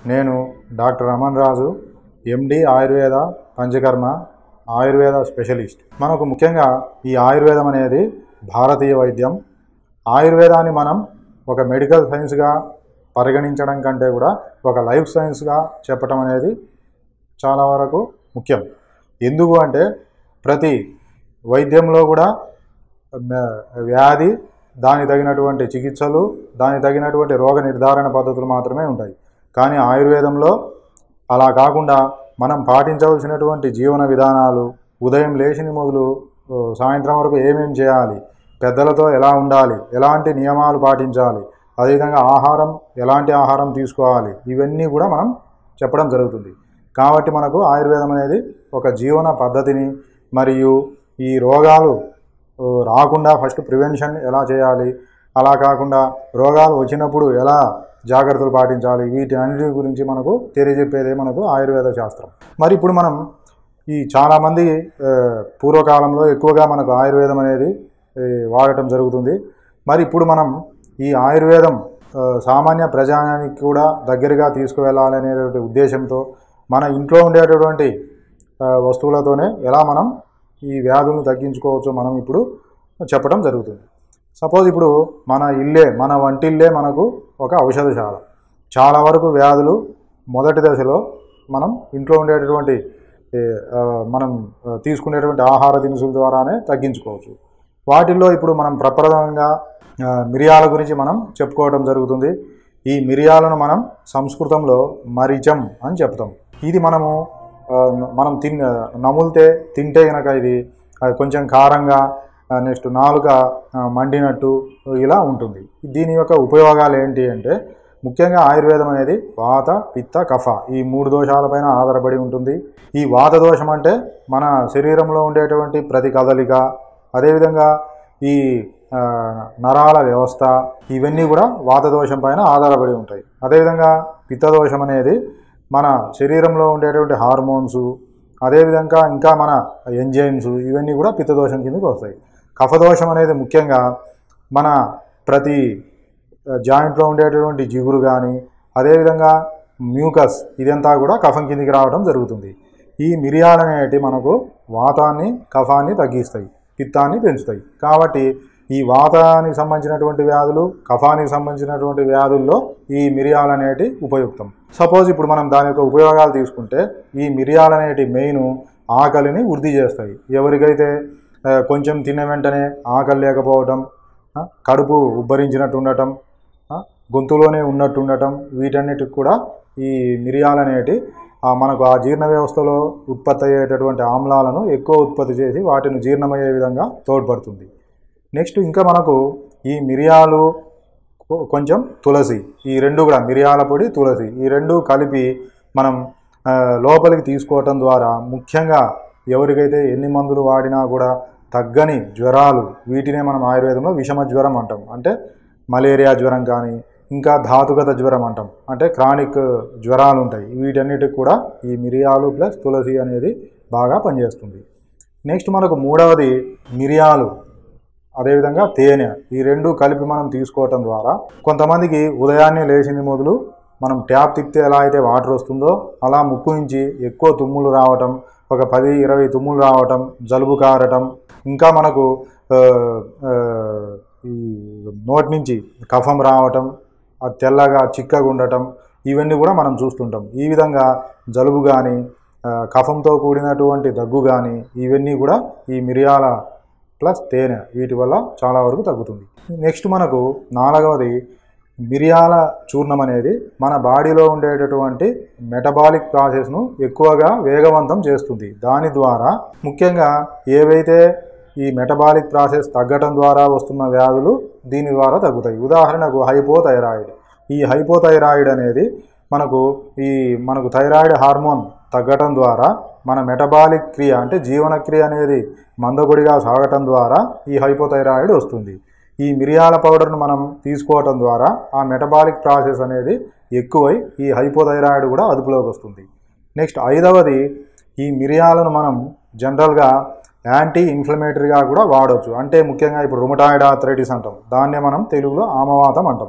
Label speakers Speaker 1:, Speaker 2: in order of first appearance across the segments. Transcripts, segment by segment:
Speaker 1: నేను doctor Aman Raju MD Ayurveda Panchakarma Ayurveda specialist మనకు ముఖ్యంగా ఈ ఆయుర్వేదం అనేది భారతీయ వైద్యం ఆయుర్వేదాన్ని మనం ఒక మెడికల్ సైన్స్గా పరిగణించడం కంటే కూడా ఒక లైఫ్ సైన్స్గా చెప్పటం అనేది చాలా వరకు ముఖ్యం ఎందుకు అంటే ప్రతి వైద్యంలో కూడా మ- వ్యాధి దానికి తగినటువంటి చికిత్సలు దానికి తగినటువంటి రోగ నిర్ధారణ పద్ధతులు మాత్రమే ఉంటాయి కానీ ఆయుర్వేదంలో అలా కాకుండా మనం పాటించవలసినటువంటి జీవన విధానాలు ఉదయం లేచిన మొదలు ఓ, సాయంత్రం వరకు ఏమేం చేయాలి పెద్దలతో ఎలా ఉండాలి ఎలాంటి నియమాలు పాటించాలి అదేవిధంగా ఆహారం ఎలాంటి ఆహారం తీసుకోవాలి ఇవన్నీ కూడా మనం చెప్పడం జరుగుతుంది కాబట్టి మనకు ఆయుర్వేదం అనేది ఒక జీవన పద్ధతిని మరియు ఈ రోగాలు ఓ, రాకుండా ఫస్ట్ ప్రివెన్షన్ ఎలా చేయాలి అలా కాకుండా రోగాలు వచ్చినప్పుడు ఎలా జాగ్రత్తలు పాటించాలి వీటి అన్నిటి గురించి మనకు తెలియజెప్పేదే మనకు ఆయుర్వేద శాస్త్రం మరి ఇప్పుడు మనం ఈ చాలామంది ఆ, పూర్వకాలంలో ఎక్కువగా మనకు ఆయుర్వేదం అనేది ఈ, వాడటం జరుగుతుంది మరి ఇప్పుడు మనం ఈ ఆయుర్వేదం ఆ, సామాన్య ప్రజానికి కూడా దగ్గరగా తీసుకువెళ్ళాలనేటువంటి ఉద్దేశంతో మన ఇంట్లో ఉండేటటువంటి ఆ, వస్తువులతోనే ఎలా మనం ఈ వ్యాధులను తగ్గించుకోవచ్చో మనం ఇప్పుడు చెప్పడం జరుగుతుంది సపోజ్ ఇప్పుడు మన ఇల్లే మన వంటిల్లే మనకు ఒక ఔషధశాల చాలా వరకు వ్యాధులు మొదటి దశలో మనం ఇంట్లో ఉండేటటువంటి ఏ, ఆ, మనం ఆ, తీసుకునేటువంటి ఆహార దినుసుల ద్వారానే తగ్గించుకోవచ్చు వాటిల్లో ఇప్పుడు మనం ప్రప్రథమంగా ఆ, మిరియాల గురించి మనం చెప్పుకోవడం జరుగుతుంది ఈ మిరియాలను మనం సంస్కృతంలో మరిచం అని చెప్తాం ఇది మనము ఆ, మనం తిన్ నములితే తింటే కనుక ఇది అది కొంచెం కారంగా నెక్స్ట్ నాలుక ఆ, మండినట్టు ఇలా ఉంటుంది దీని యొక్క ఉపయోగాలు ఏంటి అంటే ముఖ్యంగా ఆయుర్వేదం అనేది వాత పిత్త కఫ ఈ మూడు దోషాలపైన ఆధారపడి ఉంటుంది ఈ వాత దోషం అంటే మన శరీరంలో ఉండేటువంటి ప్రతి కదలిక అదేవిధంగా ఈ ఆ, నరాల వ్యవస్థ ఇవన్నీ కూడా వాత దోషం పైన ఆధారపడి ఉంటాయి అదేవిధంగా పిత్తదోషం అనేది మన శరీరంలో ఉండేటువంటి హార్మోన్స్ అదేవిధంగా ఇంకా మన ఎంజైమ్స్ ఇవన్నీ కూడా పిత్తదోషం కిందకి వస్తాయి కఫదోషం అనేది ముఖ్యంగా మన ప్రతి జాయింట్లో ఉండేటటువంటి జిగురు కానీ అదేవిధంగా మ్యూకస్ ఇదంతా కూడా కఫం కిందికి రావడం జరుగుతుంది ఈ మిరియాలు అనేవి మనకు వాతాన్ని కఫాన్ని తగ్గిస్తాయి పిత్తాన్ని పెంచుతాయి కాబట్టి ఈ వాతానికి సంబంధించినటువంటి వ్యాధులు కఫానికి సంబంధించినటువంటి వ్యాధుల్లో ఈ మిరియాలు అనేటి ఉపయుక్తం సపోజ్ ఇప్పుడు మనం దాని యొక్క ఉపయోగాలు తీసుకుంటే ఈ మిరియాలు అనేటి మెయిన్ ఆకలిని వృద్ధి చేస్తాయి ఎవరికైతే ఆ, కొంచెం తిన్న వెంటనే ఆకలి లేకపోవడం ఆ, కడుపు ఉబ్బరించినట్టు ఉండటం ఆ, గొంతులోనే ఉన్నట్టు ఉండటం వీటన్నిటికి కూడా ఈ మిరియాలు అనేటి ఆ, మనకు ఆ జీర్ణ వ్యవస్థలో ఉత్పత్తి అయ్యేటటువంటి ఆమ్లాలను ఎక్కువ ఉత్పత్తి చేసి వాటిని జీర్ణమయ్యే విధంగా తోడ్పడుతుంది నెక్స్ట్ ఇంకా మనకు ఈ మిరియాలు కొ- కొంచెం తులసి ఈ రెండు కూడా మిరియాల పొడి తులసి ఈ రెండు కలిపి మనం ఆ, లోపలికి తీసుకోవటం ద్వారా ముఖ్యంగా ఎవరికైతే ఎన్ని మందులు వాడినా కూడా తగ్గని జ్వరాలు వీటినే మనం ఆయుర్వేదంలో విషమ జ్వరం అంటాం అంటే మలేరియా జ్వరం కానీ ఇంకా ధాతుగత జ్వరం అంటాం అంటే క్రానిక్ జ్వరాలు ఉంటాయి వీటన్నిటికి కూడా ఈ మిరియాలు ప్లస్ తులసి అనేది బాగా పనిచేస్తుంది నెక్స్ట్ మనకు మూడవది మిరియాలు అదేవిధంగా తేనె ఈ రెండు కలిపి మనం తీసుకోవటం ద్వారా కొంతమందికి ఉదయాన్నే లేచింది మొదలు మనం ట్యాప్ తిప్పితే ఎలా అయితే వాటర్ వస్తుందో అలా ముక్కు నుంచి ఎక్కువ తుమ్ములు రావటం ఒక పది ఇరవై తుమ్ములు రావటం జలుబు కారటం ఇంకా మనకు ఆ, ఆ, ఈ నోటి నుంచి కఫం రావటం అది తెల్లగా చిక్కగా ఉండటం ఇవన్నీ కూడా మనం చూస్తుంటాం ఈ విధంగా జలుబు కానీ కఫంతో కూడినటువంటి దగ్గు కానీ ఇవన్నీ కూడా ఈ మిరియాల ప్లస్ తేనె వీటి వల్ల చాలా వరకు తగ్గుతుంది నెక్స్ట్ మనకు నాలుగవది మిరియాల చూర్ణం అనేది మన బాడీలో ఉండేటటువంటి మెటబాలిక్ ప్రాసెస్ను ఎక్కువగా వేగవంతం చేస్తుంది దాని ద్వారా ముఖ్యంగా ఏవైతే ఈ మెటబాలిక్ ప్రాసెస్ తగ్గటం ద్వారా వస్తున్న వ్యాధులు దీని ద్వారా తగ్గుతాయి ఉదాహరణకు హైపోథైరాయిడ్ ఈ హైపోథైరాయిడ్ అనేది మనకు ఈ మనకు థైరాయిడ్ హార్మోన్ తగ్గటం ద్వారా మన మెటబాలిక్ క్రియ అంటే జీవనక్రియ అనేది మందకొడిగా సాగటం ద్వారా ఈ హైపోథైరాయిడ్ వస్తుంది ఈ మిరియాల పౌడర్ను మనం తీసుకోవటం ద్వారా ఆ మెటబాలిక్ ప్రాసెస్ అనేది ఎక్కువై ఈ హైపోథైరాయిడ్ కూడా అదుపులోకి వస్తుంది నెక్స్ట్ ఐదవది ఈ మిరియాలను మనం జనరల్గా యాంటీ ఇన్ఫ్లమేటరీగా కూడా వాడవచ్చు అంటే ముఖ్యంగా ఇప్పుడు రుమటాయిడ్ ఆర్థరైటిస్ అంటాం దాన్నే మనం తెలుగులో ఆమవాతం అంటాం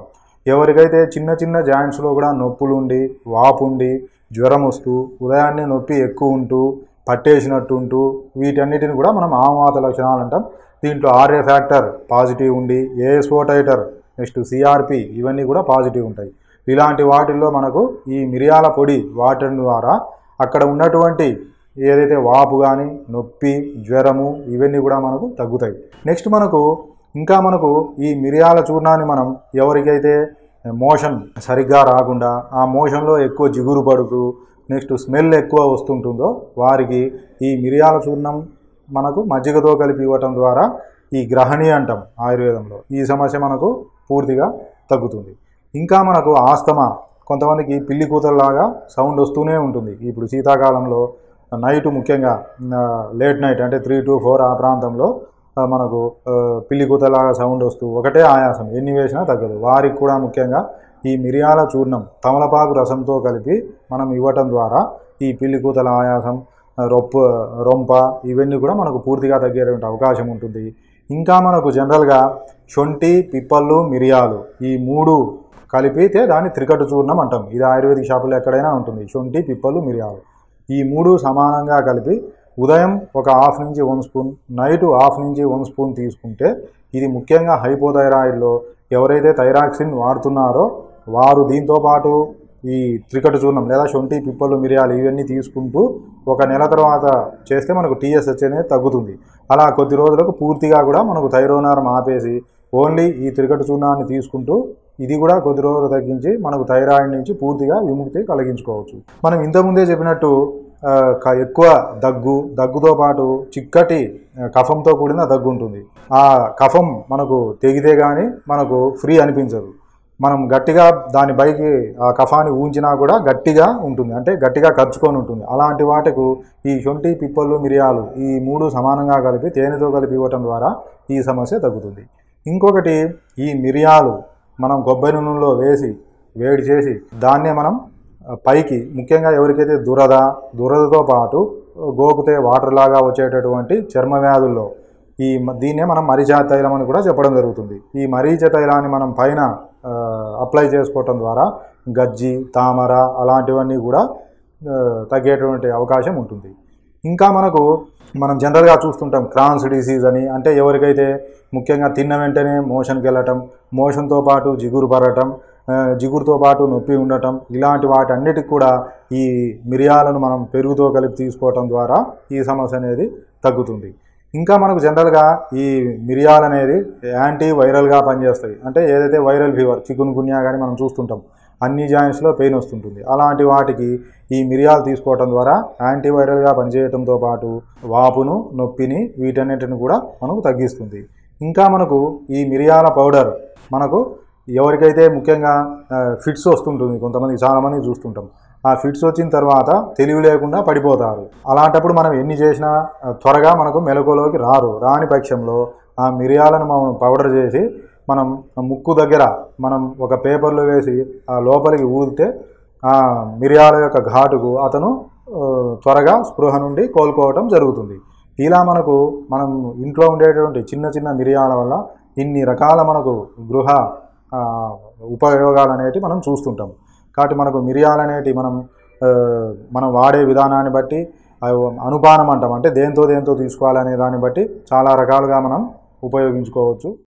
Speaker 1: ఎవరికైతే చిన్న చిన్న జాయింట్స్లో కూడా నొప్పులు ఉండి వాపు ఉండి జ్వరం వస్తూ ఉదయాన్నే నొప్పి ఎక్కువ ఉంటూ పట్టేసినట్టు ఉంటూ వీటన్నిటిని కూడా మనం ఆమవాత లక్షణాలు అంటాం దీంట్లో ఆర్ఏ ఫ్యాక్టర్ పాజిటివ్ ఉండి ఏఎస్ఓ టైటర్ నెక్స్ట్ సిఆర్పి ఇవన్నీ కూడా పాజిటివ్ ఉంటాయి ఇలాంటి వాటిల్లో మనకు ఈ మిరియాల పొడి వాటర్ ద్వారా అక్కడ ఉన్నటువంటి ఏదైతే వాపు కానీ నొప్పి జ్వరము ఇవన్నీ కూడా మనకు తగ్గుతాయి నెక్స్ట్ మనకు ఇంకా మనకు ఈ మిరియాల చూర్ణాన్ని మనం ఎవరికైతే మోషన్ సరిగ్గా రాకుండా ఆ మోషన్లో ఎక్కువ జిగురు పడుతూ నెక్స్ట్ స్మెల్ ఎక్కువ వస్తుంటుందో వారికి ఈ మిరియాల చూర్ణం మనకు మజ్జిగతో కలిపి ఇవ్వటం ద్వారా ఈ గ్రహణి అంటాం ఆయుర్వేదంలో ఈ సమస్య మనకు పూర్తిగా తగ్గుతుంది ఇంకా మనకు ఆస్తమా కొంతమందికి పిల్లి కూతల్లాగా సౌండ్ వస్తూనే ఉంటుంది ఇప్పుడు శీతాకాలంలో నైట్ ముఖ్యంగా లేట్ నైట్ అంటే త్రీ టు ఫోర్ ఆ ప్రాంతంలో ఆ, మనకు ఆ, పిల్లి కూతలాగా సౌండ్ వస్తూ ఒకటే ఆయాసం ఎన్ని వేసినా తగ్గదు వారికి కూడా ముఖ్యంగా ఈ మిరియాల చూర్ణం తమలపాకు రసంతో కలిపి మనం ఇవ్వటం ద్వారా ఈ పిల్లి కూతల ఆయాసం ఆ, రొప్పు రొంప ఇవన్నీ కూడా మనకు పూర్తిగా తగ్గేటువంటి అవకాశం ఉంటుంది ఇంకా మనకు జనరల్గా శొంఠి పిప్పళ్ళు మిరియాలు ఈ మూడు కలిపితే దాన్ని త్రికటు చూర్ణం అంటాం ఇది ఆయుర్వేదిక్ షాపులో ఎక్కడైనా ఉంటుంది శొంఠి పిప్పలు మిరియాలు ఈ మూడు సమానంగా కలిపి ఉదయం ఒక హాఫ్ నుంచి వన్ స్పూన్ నైట్ హాఫ్ నుంచి వన్ స్పూన్ తీసుకుంటే ఇది ముఖ్యంగా హైపోథైరాయిడ్లో ఎవరైతే థైరాక్సిన్ వాడుతున్నారో వారు దీంతో పాటు ఈ త్రికటు చూర్ణం లేదా శొంఠి పిప్పలు మిరియాలు ఇవన్నీ తీసుకుంటూ ఒక నెల తర్వాత చేస్తే మనకు టీఎస్హెచ్ అనేది తగ్గుతుంది అలా కొద్ది రోజులకు పూర్తిగా కూడా మనకు థైరోనారం ఆపేసి ఓన్లీ ఈ త్రికటు చూర్ణాన్ని తీసుకుంటూ ఇది కూడా కొద్ది రోజులు తగ్గించి మనకు థైరాయిడ్ నుంచి పూర్తిగా విముక్తి కలిగించుకోవచ్చు మనం ఇంతకుముందే చెప్పినట్టు ఆ, క- ఎక్కువ దగ్గు దగ్గుతో పాటు చిక్కటి ఆ, కఫంతో కూడిన దగ్గు ఉంటుంది ఆ కఫం మనకు తెగితే కానీ మనకు ఫ్రీ అనిపించదు మనం గట్టిగా దాని పైకి ఆ కఫాన్ని ఊంచినా కూడా గట్టిగా ఉంటుంది అంటే గట్టిగా ఖర్చుకొని ఉంటుంది అలాంటి వాటికు ఈ శొంఠి పిప్పళ్ళు మిరియాలు ఈ మూడు సమానంగా కలిపి తేనెతో కలిపి ఇవ్వటం ద్వారా ఈ సమస్య తగ్గుతుంది ఇంకొకటి ఈ మిరియాలు మనం కొబ్బరి నూనెలో వేసి వేడి చేసి దాన్నే మనం ఆ, పైకి ముఖ్యంగా ఎవరికైతే దురద దురదతో పాటు గోకుతే వాటర్ లాగా వచ్చేటటువంటి చర్మ వ్యాధుల్లో ఈ మ- దీన్నే మనం మరీచ తైలం అని కూడా చెప్పడం జరుగుతుంది ఈ మరీచ తైలాన్ని మనం పైన ఆ, అప్లై చేసుకోవటం ద్వారా గజ్జి తామర అలాంటివన్నీ కూడా ఆ, తగ్గేటువంటి అవకాశం ఉంటుంది ఇంకా మనకు మనం జనరల్గా చూస్తుంటాం క్రాన్స్ డిసీజ్ అని అంటే ఎవరికైతే ముఖ్యంగా తిన్న వెంటనే మోషన్కి వెళ్ళటం మోషన్తో పాటు జిగురు పడటం ఆ, జిగురుతో పాటు నొప్పి ఉండటం ఇలాంటి వాటన్నిటికి కూడా ఈ మిరియాలను మనం పెరుగుతో కలిపి తీసుకోవటం ద్వారా ఈ సమస్య అనేది తగ్గుతుంది ఇంకా మనకు జనరల్గా ఈ మిరియాలు అనేది యాంటీ వైరల్గా పనిచేస్తాయి అంటే ఏదైతే వైరల్ ఫీవర్ చికున్ గున్యా కానీ మనం చూస్తుంటాం అన్ని జాయింట్స్లో పెయిన్ వస్తుంటుంది అలాంటి వాటికి ఈ మిరియాలు తీసుకోవటం ద్వారా యాంటీవైరల్గా పనిచేయడంతో పాటు వాపును నొప్పిని వీటన్నిటిని కూడా మనకు తగ్గిస్తుంది ఇంకా మనకు ఈ మిరియాల పౌడర్ మనకు ఎవరికైతే ముఖ్యంగా ఆ, ఫిట్స్ వస్తుంటుంది కొంతమంది చాలామంది చూస్తుంటాం ఆ ఫిట్స్ వచ్చిన తర్వాత తెలివి లేకుండా పడిపోతారు అలాంటప్పుడు మనం ఎన్ని చేసినా ఆ, త్వరగా మనకు మెలకువలోకి రారు రాని పక్షంలో ఆ మిరియాలను మనం పౌడర్ చేసి మనం ముక్కు దగ్గర మనం ఒక పేపర్లో వేసి ఆ లోపలికి ఊదితే ఆ మిరియాల యొక్క ఘాటుకు అతను ఆ, త్వరగా స్పృహ నుండి కోలుకోవటం జరుగుతుంది ఇలా మనకు మనం ఇంట్లో ఉండేటువంటి చిన్న చిన్న మిరియాల వల్ల ఇన్ని రకాల మనకు గృహ ఆ, ఉపయోగాలు అనేటివి మనం చూస్తుంటాం కాబట్టి మనకు మిరియాలు అనేటివి మనం ఆ, మనం వాడే విధానాన్ని బట్టి అవి అనుపానం అంటాం అంటే దేంతో దేంతో తీసుకోవాలనే దాన్ని బట్టి చాలా రకాలుగా మనం ఉపయోగించుకోవచ్చు